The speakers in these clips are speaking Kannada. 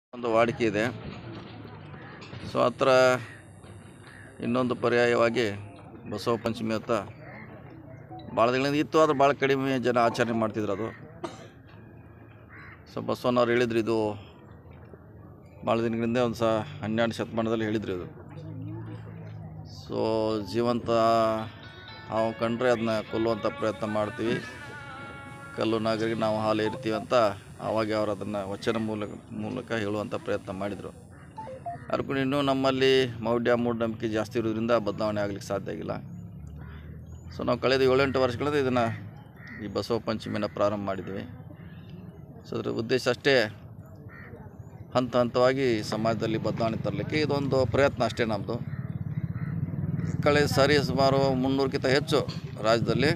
ಒಂದು ವಾಡಿಕೆ ಇದೆ ಸೊ ಆ ಥರ ಇನ್ನೊಂದು ಪರ್ಯಾಯವಾಗಿ ಬಸವ ಪಂಚಮಿ ಅಂತ ಭಾಳ ದಿನಗಳಿಂದ ಇತ್ತು ಆದರೆ ಭಾಳ ಕಡಿಮೆ ಜನ ಆಚರಣೆ ಮಾಡ್ತಿದ್ರು ಅದು ಸೊ ಬಸವಣ್ಣವ್ರು ಹೇಳಿದ್ರು ಇದು ಭಾಳ ದಿನಗಳಿಂದ ಒಂದು ಸಹ ಹನ್ನೆರಡು ಶತಮಾನದಲ್ಲಿ ಹೇಳಿದ್ರು ಇದು ಸೊ ಜೀವಂತ ಹಾವು ಕಂಡ್ರೆ ಅದನ್ನ ಕೊಲ್ಲುವಂಥ ಪ್ರಯತ್ನ ಮಾಡ್ತೀವಿ ಕಲ್ಲು ನಾಗರಿಗೆ ನಾವು ಹಾಲು ಇರ್ತೀವಿ ಅಂತ ಅವಾಗ ಅವರು ಅದನ್ನು ವಚನ ಮೂಲಕ ಮೂಲಕ ಹೇಳುವಂಥ ಪ್ರಯತ್ನ ಮಾಡಿದರು ಅದಕ್ಕೂ ಇನ್ನೂ ನಮ್ಮಲ್ಲಿ ಮೌಢ್ಯ ಮೂಢನಂಬಿಕೆ ಜಾಸ್ತಿ ಇರೋದ್ರಿಂದ ಬದಲಾವಣೆ ಆಗಲಿಕ್ಕೆ ಸಾಧ್ಯ ಆಗಿಲ್ಲ ಸೊ ನಾವು ಕಳೆದ ಏಳೆಂಟು ವರ್ಷಗಳಿಂದ ಇದನ್ನು ಈ ಬಸವ ಪಂಚಮಿನ ಪ್ರಾರಂಭ ಮಾಡಿದ್ದೀವಿ ಸೊ ಅದರ ಉದ್ದೇಶ ಅಷ್ಟೇ ಹಂತ ಹಂತವಾಗಿ ಸಮಾಜದಲ್ಲಿ ಬದಲಾವಣೆ ತರಲಿಕ್ಕೆ ಇದೊಂದು ಪ್ರಯತ್ನ ಅಷ್ಟೇ ನಮ್ಮದು ಕಳೆದ ಸಾರಿ ಸುಮಾರು ಮುನ್ನೂರಕ್ಕಿಂತ ಹೆಚ್ಚು ರಾಜ್ಯದಲ್ಲಿ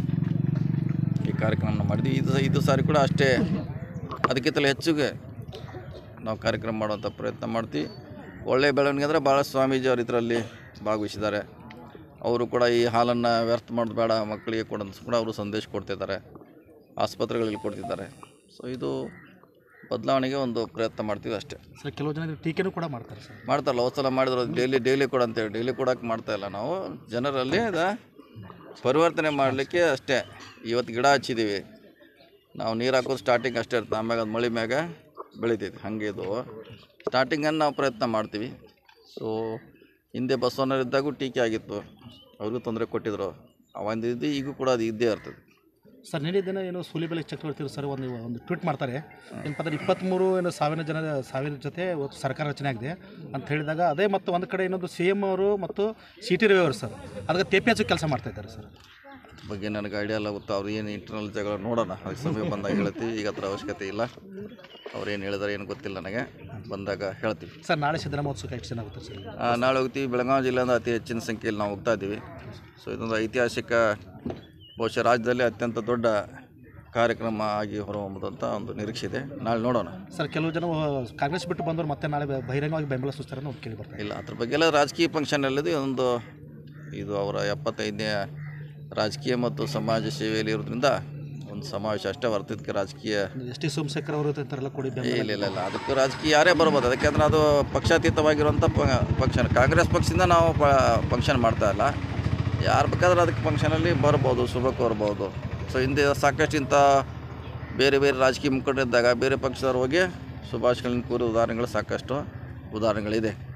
ಈ ಕಾರ್ಯಕ್ರಮನ ಮಾಡಿದ್ವಿ ಇದು ಇದು ಸಾರಿ ಕೂಡ ಅಷ್ಟೇ ಅದಕ್ಕಿಂತಲೂ ಹೆಚ್ಚಿಗೆ ನಾವು ಕಾರ್ಯಕ್ರಮ ಮಾಡುವಂಥ ಪ್ರಯತ್ನ ಮಾಡ್ತೀವಿ ಒಳ್ಳೆಯ ಬೆಳವಣಿಗೆ ಅಂದರೆ ಭಾಳ ಸ್ವಾಮೀಜಿ ಅವರು ಇದರಲ್ಲಿ ಭಾಗವಹಿಸಿದ್ದಾರೆ ಅವರು ಕೂಡ ಈ ಹಾಲನ್ನು ವ್ಯರ್ಥ ಮಾಡೋದು ಬೇಡ ಮಕ್ಕಳಿಗೆ ಕೊಡೋದು ಕೂಡ ಅವರು ಸಂದೇಶ ಕೊಡ್ತಿದ್ದಾರೆ ಆಸ್ಪತ್ರೆಗಳಲ್ಲಿ ಕೊಡ್ತಿದ್ದಾರೆ ಸೊ ಇದು ಬದಲಾವಣೆಗೆ ಒಂದು ಪ್ರಯತ್ನ ಮಾಡ್ತೀವಿ ಅಷ್ಟೇ ಸರ್ ಕೆಲವು ಜನ ಇದಕ್ಕೆ ಟೀಕೆನೂ ಕೂಡ ಮಾಡ್ತಾರೆ ಸರ್ ಮಾಡ್ತಾರಲ್ಲ ಒಂದು ಸಲ ಮಾಡಿದ್ರು ಡೈಲಿ ಡೈಲಿ ಕೊಡು ಅಂತೇಳಿ ಡೈಲಿ ಕೊಡೋಕೆ ಮಾಡ್ತಾ ಇಲ್ಲ ನಾವು ಜನರಲ್ಲಿ ಅದ ಪರಿವರ್ತನೆ ಮಾಡಲಿಕ್ಕೆ ಅಷ್ಟೇ ಇವತ್ತು ಗಿಡ ಹಚ್ಚಿದ್ದೀವಿ ನಾವು ನೀರು ಹಾಕೋದು ಸ್ಟಾರ್ಟಿಂಗ್ ಅಷ್ಟೇ ಇರ್ತದೆ ಆಮ್ಯಾಗ ಅದು ಮಳೆ ಮ್ಯಾಗ ಬೆಳಿತೈತಿ ಹಾಗೆ ಇದು ಸ್ಟಾರ್ಟಿಂಗನ್ನು ನಾವು ಪ್ರಯತ್ನ ಮಾಡ್ತೀವಿ ಸೊ ಹಿಂದೆ ಬಸವಣ್ಣರಿದ್ದಾಗೂ ಟೀಕೆ ಆಗಿತ್ತು ಅವ್ರಿಗೂ ತೊಂದರೆ ಕೊಟ್ಟಿದ್ರು ಅವಾಗಿಂದ ಇದ್ದು ಈಗೂ ಕೂಡ ಅದು ಇದ್ದೇ ಇರ್ತದೆ ಸರ್ ನಿನ್ನೆ ದಿನ ಏನು ಸೂಲಿಬೆಲೆ ಚಕ್ರವರ್ತಿ ಸರ್ ಒಂದು ಒಂದು ಟ್ವೀಟ್ ಮಾಡ್ತಾರೆ ಏನಪ್ಪ ಅಂದ್ರೆ ಇಪ್ಪತ್ತ್ಮೂರು ಏನು ಸಾವಿರ ಜನ ಸಾವಿರ ಜೊತೆ ಇವತ್ತು ಸರ್ಕಾರ ರಚನೆ ಆಗಿದೆ ಅಂತ ಹೇಳಿದಾಗ ಅದೇ ಮತ್ತು ಒಂದು ಕಡೆ ಇನ್ನೊಂದು ಸಿ ಎಮ್ ಅವರು ಮತ್ತು ಸಿ ಟಿ ರವಿ ಅವರು ಸರ್ ಅದಕ್ಕೆ ತೇಪಿ ಹಚ್ಚೋ ಕೆಲಸ ಮಾಡ್ತಾ ಇದ್ದಾರೆ ಸರ್ ಅದ್ರ ಬಗ್ಗೆ ನನಗೆ ಐಡಿಯಾ ಎಲ್ಲ ಗೊತ್ತು ಅವ್ರು ಏನು ಇಂಟರ್ನಲ್ ಜಗಳ ನೋಡೋಣ ಅದಕ್ಕೆ ಸಮಯ ಬಂದಾಗ ಹೇಳ್ತೀವಿ ಈಗ ಅದ್ರ ಅವಶ್ಯಕತೆ ಇಲ್ಲ ಅವ್ರು ಏನು ಹೇಳಿದಾರೆ ಏನು ಗೊತ್ತಿಲ್ಲ ನನಗೆ ಬಂದಾಗ ಹೇಳ್ತೀವಿ ಸರ್ ನಾಳೆ ಸಿದ್ದರಾಮ ಮಹೋತ್ಸವಕ್ಕೆ ಎಷ್ಟು ಜನ ಆಗುತ್ತೆ ಸರ್ ಆ, ನಾಳೆ ಹೋಗ್ತೀವಿ ಬೆಳಗಾವಿ ಜಿಲ್ಲೆಯಿಂದ ಅತಿ ಹೆಚ್ಚಿನ ಸಂಖ್ಯೆಯಲ್ಲಿ ನಾವು ಹೋಗ್ತಾ ಇದ್ದೀವಿ ಸೊ ಇದೊಂದು ಐತಿಹಾಸಿಕ ಬಹುಶಃ ರಾಜ್ಯದಲ್ಲಿ ಅತ್ಯಂತ ದೊಡ್ಡ ಕಾರ್ಯಕ್ರಮ ಆಗಿ ಹೊರಹೊಮ್ಮದಂಥ ಒಂದು ನಿರೀಕ್ಷೆ ಇದೆ ನಾಳೆ ನೋಡೋಣ ಸರ್ ಕೆಲವು ಜನ ಕಾಂಗ್ರೆಸ್ ಬಿಟ್ಟು ಬಂದವರು ಮತ್ತೆ ನಾಳೆ ಬ- ಬಹಿರಂಗವಾಗಿ ಬೆಂಬಲ ಸೂಚಿಸ್ತಾರೆ ಅಂತ ಕೇಳಿ ಬರ್ತಾರೆ ಇಲ್ಲ ಅದ್ರ ಬಗ್ಗೆ ಎಲ್ಲ ರಾಜಕೀಯ ಫಂಕ್ಷನ್ ಅಲ್ಲದೆ ಒಂದು ಇದು ಅವರ ಎಪ್ಪತ್ತೈದನೇ ರಾಜಕೀಯ ಮತ್ತು ಸಮಾಜ ಸೇವೆಯಲ್ಲಿ ಇರೋದ್ರಿಂದ ಒಂದು ಸಮಾವೇಶ ಅಷ್ಟೇ ಹೊರತಿದ್ದಕ್ಕೆ ರಾಜಕೀಯ ಎಸ್ ಟಿ ಸೋಮಶೇಖರ್ ಅವರು ಅಂತಾರೆಲ್ಲ ಕೊಡಿ ಬೆಂಬಲ ಇಲ್ಲ ಇಲ್ಲ ಇಲ್ಲ ಅದಕ್ಕೆ ರಾಜಕೀಯ ಯಾರೇ ಬರ್ಬೋದು ಅದಕ್ಕೆಂದ್ರೆ ಅದು ಪಕ್ಷಾತೀತವಾಗಿರುವಂಥ ಫಂಕ್ಷನ್ ಕಾಂಗ್ರೆಸ್ ಪಕ್ಷದಿಂದ ನಾವು ಫಂಕ್ಷನ್ ಮಾಡ್ತಾ ಇಲ್ಲ ಯಾರು ಬೇಕಾದ್ರೆ ಅದಕ್ಕೆ ಫಂಕ್ಷನಲ್ಲಿ ಬರ್ಬೋದು ಶುಭ ಕೋರ್ಬೋದು ಸೊ ಹಿಂದೆ ಸಾಕಷ್ಟು ಇಂಥ ಬೇರೆ ಬೇರೆ ರಾಜಕೀಯ ಮುಖಂಡರಿದ್ದಾಗ ಬೇರೆ ಪಕ್ಷದವ್ರು ಹೋಗಿ ಶುಭಾಶಯಗಳನ್ನ ಕೂರಿ ಉದಾಹರಣೆಗಳು ಸಾಕಷ್ಟು ಉದಾಹರಣೆಗಳಿದೆ